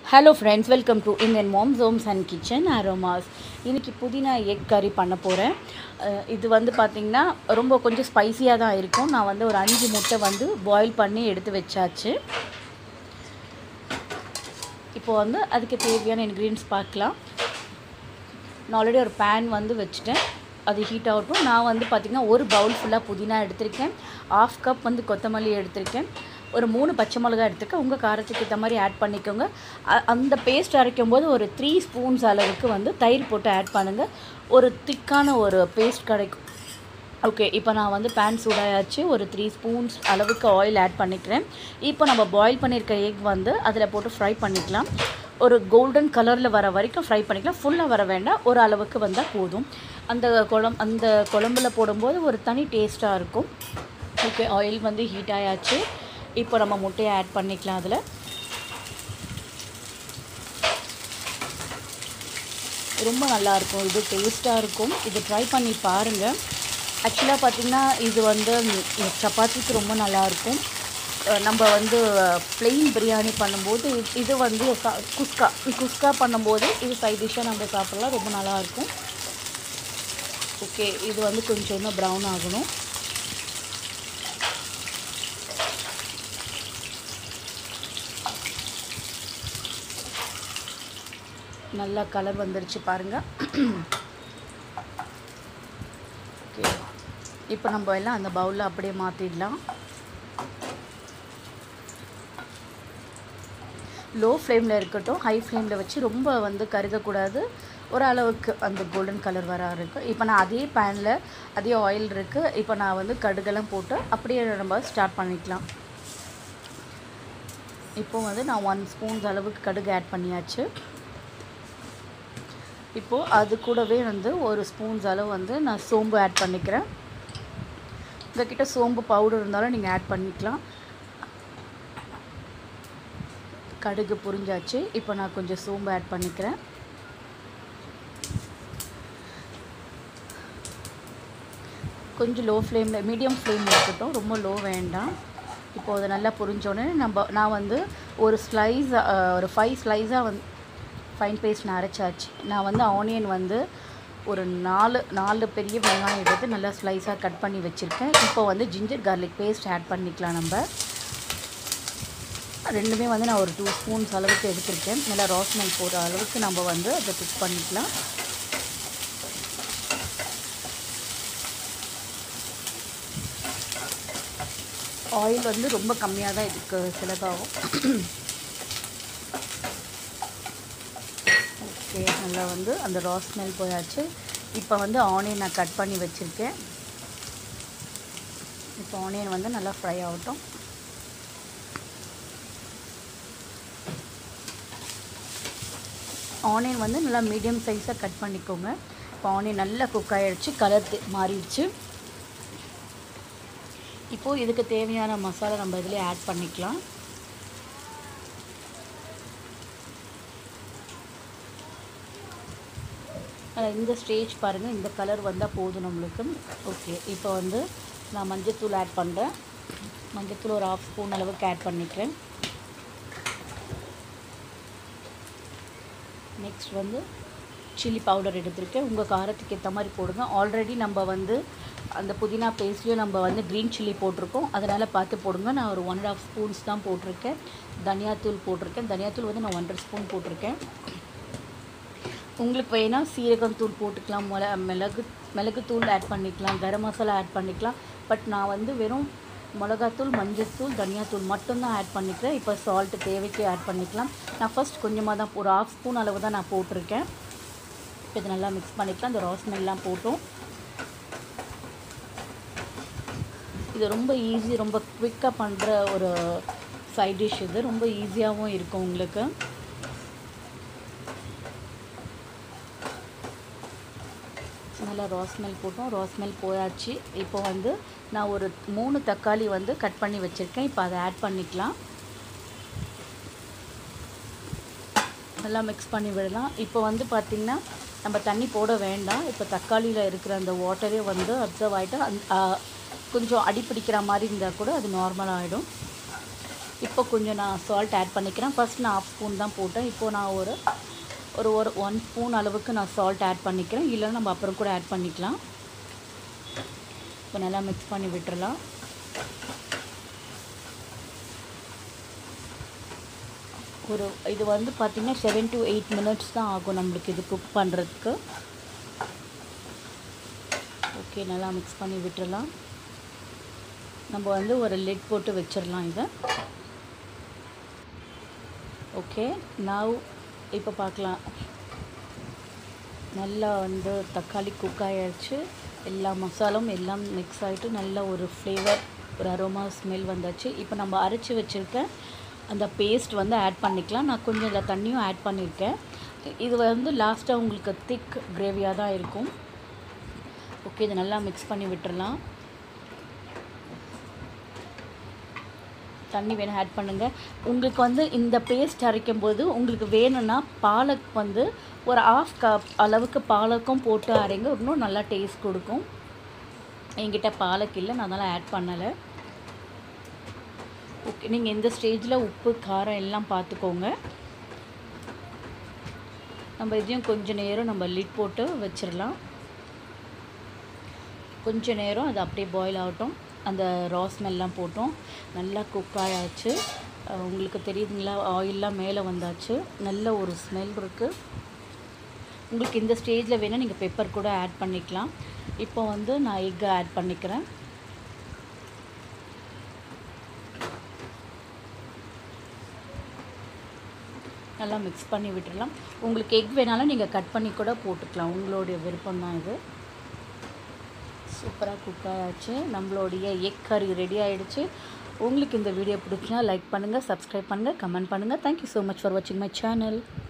hello friends welcome to Indian moms homes and kitchen aromas இன்றைக்கி புதினா egg கறி பண்ண போகிறேன் இது வந்து பார்த்திங்கன்னா ரொம்ப கொஞ்சம் ஸ்பைசியாக தான் இருக்கும் நான் வந்து ஒரு அஞ்சு முட்டை வந்து பாயில் பண்ணி எடுத்து வச்சாச்சு இப்போ வந்து அதுக்கு தேவையான இன்க்ரீடியன்ஸ் பார்க்கலாம் நான் ஆல்ரெடி ஒரு பேன் வந்து வச்சுட்டேன் அது ஹீட் ஆகட்டும் நான் வந்து பார்த்திங்கன்னா ஒரு பவுல் ஃபுல்லாக புதினா எடுத்திருக்கேன் ஆஃப் கப் வந்து கொத்தமல்லி எடுத்திருக்கேன் ஒரு மூணு பச்சை மிளகா எடுத்துருக்கேன் உங்கள் காரத்துக்கு ஏற்ற மாதிரி ஆட் பண்ணிக்கோங்க அ- அந்த பேஸ்ட் அரைக்கும் போது ஒரு த்ரீ ஸ்பூன்ஸ் அளவுக்கு வந்து தயிர் போட்டு ஆட் பண்ணுங்கள் ஒரு திக்கான ஒரு பேஸ்ட் கிடைக்கும் ஓகே இப்போ நான் வந்து பேன் சூடாயாச்சு ஒரு த்ரீ ஸ்பூன்ஸ் அளவுக்கு ஆயில் ஆட் பண்ணிக்கிறேன் இப்போ நம்ம பாயில் பண்ணியிருக்க எக் வந்து அதில் போட்டு ஃப்ரை பண்ணிக்கலாம் ஒரு கோல்டன் கலரில் வர வரைக்கும் ஃப்ரை பண்ணிக்கலாம் ஃபுல்லாக வர வேண்டாம் ஒரு அளவுக்கு வந்தால் போதும் அந்த குழம் அந்த குழம்புல போடும்போது ஒரு தனி டேஸ்ட்டாக இருக்கும் ஓகே ஆயில் வந்து ஹீட் ஆயாச்சு இப்போ நம்ம முட்டையை ஆட் பண்ணிக்கலாம் அதில் ரொம்ப நல்லாயிருக்கும் இது டேஸ்ட்டாக இருக்கும் இது ட்ரை பண்ணி பாருங்கள் ஆக்சுவலாக பார்த்திங்கன்னா இது வந்து ம், சப்பாத்திக்கு ரொம்ப நல்லாயிருக்கும் அஹ் நம்ம வந்து plain பிரியாணி பண்ணும்போது இது- இது வந்து ச- குஸ்கா குஸ்கா பண்ணும்போது இது சைட் டிஷ்ஷாக நம்ம சாப்பிட்லாம் ரொம்ப நல்லாயிருக்கும் ஓகே இது வந்து கொஞ்சம் இன்னும் ப்ரௌன் ஆகணும் நல்லா கலர் வந்துருச்சு பாருங்கள் ஓகே இப்போ நம்ம எல்லாம் அந்த பவுலில் அப்படியே மாற்றிடலாம் லோ ஃப்ளேமில் இருக்கட்டும் ஹை ஃப்ளேமில் வச்சு ரொம்ப வந்து கருகக்கூடாது ஒரு அளவுக்கு அந்த கோல்டன் கலர் வர இருக்குது இப்போ நான் அதே பேனில் அதே ஆயில் இருக்குது இப்போ நான் வந்து கடுகெல்லாம் போட்டு அப்படியே நம்ம ஸ்டார்ட் பண்ணிக்கலாம் இப்போ வந்து நான் ஒன் ஸ்பூன்ஸ் அளவுக்கு கடுகு ஆட் பண்ணியாச்சு இப்போது அது கூடவே வந்து ஒரு ஸ்பூன்ஸ் அளவு வந்து நான் சோம்பு ஆட் பண்ணிக்கிறேன் உங்ககிட்ட சோம்பு பவுடர் இருந்தாலும் நீங்கள் ஆட் பண்ணிக்கலாம் கடுகு புரிஞ்சாச்சு இப்போ நான் கொஞ்சம் சோம்பு ஆட் பண்ணிக்கிறேன் கொஞ்சம் லோ ஃப்ளேமில் மீடியம் ஃப்ளேம் இருக்கட்டும் ரொம்ப லோ வேண்டாம் இப்போ அது நல்லா புரிஞ்சோடனே நம்ம நான் வந்து ஒரு ஸ்லைஸ் ஒரு ஃபைவ் ஸ்லைஸாக வந்து ஃபைன் பேஸ்ட் நான் அரைச்சாச்சு நான் வந்து ஆனியன் வந்து ஒரு நாலு நாலு பெரிய வெங்காயம் எடுத்து நல்லா ஸ்லைஸாக கட் பண்ணி வச்சுருக்கேன் இப்போ வந்து ஜிஞ்சர் கார்லிக் பேஸ்ட் ஆட் பண்ணிக்கலாம் நம்ம ரெண்டுமே வந்து நான் ஒரு டூ ஸ்பூன்ஸ் அளவுக்கு எடுத்திருக்கேன் நல்லா ரோஸ்மெல் போடுற அளவுக்கு நம்ம வந்து அதை குக் பண்ணிக்கலாம் ஆயில் வந்து ரொம்ப கம்மியாக தான் இதுக்கு செலவாகும் ஓகே நல்லா வந்து அந்த ரா ஸ்மெல் போயாச்சு இப்போ வந்து ஆனியன் நான் கட் பண்ணி வச்சுருக்கேன் இப்போ ஆனியன் வந்து நல்லா ஃப்ரை ஆகட்டும் ஆனியன் வந்து நல்லா மீடியம் சைஸாக கட் பண்ணிக்கோங்க இப்போ ஆனியன் நல்லா குக் ஆகிடுச்சு கலர் மாறிடுச்சு இப்போது இதுக்கு தேவையான மசாலா நம்ம இதிலே ஆட் பண்ணிக்கலாம் அஹ் இந்த ஸ்டேஜ் பாருங்கள் இந்த கலர் வந்தால் போதும் நம்மளுக்கு ஓகே இப்போ வந்து நான் மஞ்சத்தூள் ஆட் பண்ணுறேன் மஞ்சத்தூள் ஒரு ஆஃப் ஸ்பூன் அளவுக்கு ஆட் பண்ணிக்கிறேன் நெக்ஸ்ட் வந்து சில்லி பவுடர் எடுத்திருக்கேன் உங்கள் காரத்துக்கு ஏற்ற மாதிரி போடுங்க ஆல்ரெடி நம்ம வந்து அந்த புதினா பேஸ்ட்லேயும் நம்ம வந்து க்ரீன் சில்லி போட்டிருக்கோம் அதனால் பார்த்து போடுங்க நான் ஒரு ஒன் அண்ட் ஆஃப் ஸ்பூன்ஸ் தான் போட்டிருக்கேன் தனியாத்தூள் போட்டிருக்கேன் தனியாத்தூள் வந்து நான் ஒன்றரை ஸ்பூன் போட்டிருக்கேன் உங்களுக்கு வேணால் சீரகம் தூள் போட்டுக்கலாம் மிள மிளகு மிளகுத்தூள் ஆட் பண்ணிக்கலாம் கரம் மசாலா ஆட் பண்ணிக்கலாம் பட் நான் வந்து வெறும் மிளகாத்தூள் மஞ்சத்தூள் தனியாத்தூள் மட்டும்தான் ஆட் பண்ணிக்கிறேன் இப்போ சால்ட்டு தேவைக்கு ஆட் பண்ணிக்கலாம் நான் ஃபர்ஸ்ட் கொஞ்சமாக தான் ஒரு ஆஃப் ஸ்பூன் அளவு தான் நான் போட்டிருக்கேன் இப்போ இது நல்லா மிக்ஸ் பண்ணிக்கலாம் இந்த ராஸ்மெல்லாம் போட்டோம் இது ரொம்ப ஈஸி ரொம்ப குவிக்காக பண்ணுற ஒரு சைட் டிஷ் இது ரொம்ப ஈஸியாகவும் இருக்கும் உங்களுக்கு நல்லா ராஸ்மெல் போட்டோம் ராஸ்மெல் போயாச்சு இப்போ வந்து நான் ஒரு மூணு தக்காளி வந்து கட் பண்ணி வச்சுருக்கேன் இப்போ அதை ஆட் பண்ணிக்கலாம் நல்லா மிக்ஸ் பண்ணி விடலாம் இப்போ வந்து பார்த்திங்கன்னா நம்ம தண்ணி போட வேண்டாம் இப்போ தக்காளியில் இருக்கிற அந்த வாட்டரே வந்து அப்சர்வ் ஆகிட்டு அந் ஆ, கொஞ்சம் அடி பிடிக்கிற மாதிரி இருந்தால் கூட அது நார்மல் ஆகிடும் இப்போ கொஞ்சம் நான் சால்ட் ஆட் பண்ணிக்கிறேன் ஃபர்ஸ்ட் நான் ஆஃப் ஸ்பூன் தான் போட்டேன் இப்போது நான் ஒரு ஒரு ஒரு ஒன் ஸ்பூன் அளவுக்கு நான் சால்ட் ஆட் பண்ணிக்கிறேன் இல்லைன்னா நம்ம அப்புறம் கூட ஆட் பண்ணிக்கலாம் இப்போ நல்லா மிக்ஸ் பண்ணி விட்டுறலாம் ஒரு இது வந்து பார்த்திங்கன்னா செவன் டு எயிட் மினிட்ஸ் தான் ஆகும் நம்மளுக்கு இது குக் பண்ணுறதுக்கு ஓகே நல்லா மிக்ஸ் பண்ணி விட்டுறலாம் நம்ம வந்து ஒரு லிட் போட்டு வச்சிடலாம் இதை ஓகே நான் இப்போ பார்க்கலாம் நல்லா வந்து தக்காளி குக் ஆகிடுச்சு எல்லா மசாலும் எல்லாம் மிக்ஸ் ஆகிட்டு நல்ல ஒரு ஃப்ளேவர் ஒரு அரோமா ஸ்மெல் வந்தாச்சு இப்போ நம்ம அரைச்சி வச்சுருக்க அந்த பேஸ்ட் வந்து ஆட் பண்ணிக்கலாம் நான் கொஞ்சம் இதில் தண்ணியும் ஆட் பண்ணியிருக்கேன் இது வந்து லாஸ்ட்டாக உங்களுக்கு திக் கிரேவியாக தான் இருக்கும் ஓகே இதை நல்லா மிக்ஸ் பண்ணி விட்டுறலாம் தண்ணி வேணும் ஆட் பண்ணுங்கள் உங்களுக்கு வந்து இந்த பேஸ்ட் அரைக்கும் போது உங்களுக்கு வேணும்னா பாலக் வந்து ஒரு ஆஃப் கப் அளவுக்கு பாலக்கும் போட்டு அரைங்க இன்னும் நல்லா டேஸ்ட் கொடுக்கும் என்கிட்ட பாலக் இல்லை நான் அதனால் ஆட் பண்ணலை ஓகே நீங்கள் இந்த ஸ்டேஜில் உப்பு காரம் எல்லாம் பார்த்துக்கோங்க நம்ம இதையும் கொஞ்ச நேரம் நம்ம லிட் போட்டு வச்சிடலாம் கொஞ்ச நேரம் அது அப்படியே பாயில் ஆகட்டும் அந்த ரா ஸ்மெல்லாம் போட்டோம் நல்லா குக் ஆயாச்சு உங்களுக்கு தெரியுதுங்களா ஆயிலெலாம் மேலே வந்தாச்சு நல்ல ஒரு ஸ்மெல் இருக்குது உங்களுக்கு இந்த ஸ்டேஜில் வேணால் நீங்கள் பெப்பர் கூட ஆட் பண்ணிக்கலாம் இப்போ வந்து நான் எக்கை ஆட் பண்ணிக்கிறேன் நல்லா மிக்ஸ் பண்ணி விட்டுடலாம் உங்களுக்கு எக் வேணாலும் நீங்கள் கட் பண்ணி கூட போட்டுக்கலாம் உங்களுடைய விருப்பம் தான் இது சூப்பராக குக் ஆயாச்சு நம்மளுடைய எக் கறி ரெடி ஆகிடுச்சு உங்களுக்கு இந்த வீடியோ பிடிச்சினா லைக் பண்ணுங்கள் சப்ஸ்கிரைப் பண்ணுங்கள் கமெண்ட் பண்ணுங்கள் தேங்க்யூ ஸோ மச் ஃபார் வாட்சிங் மை சேனல்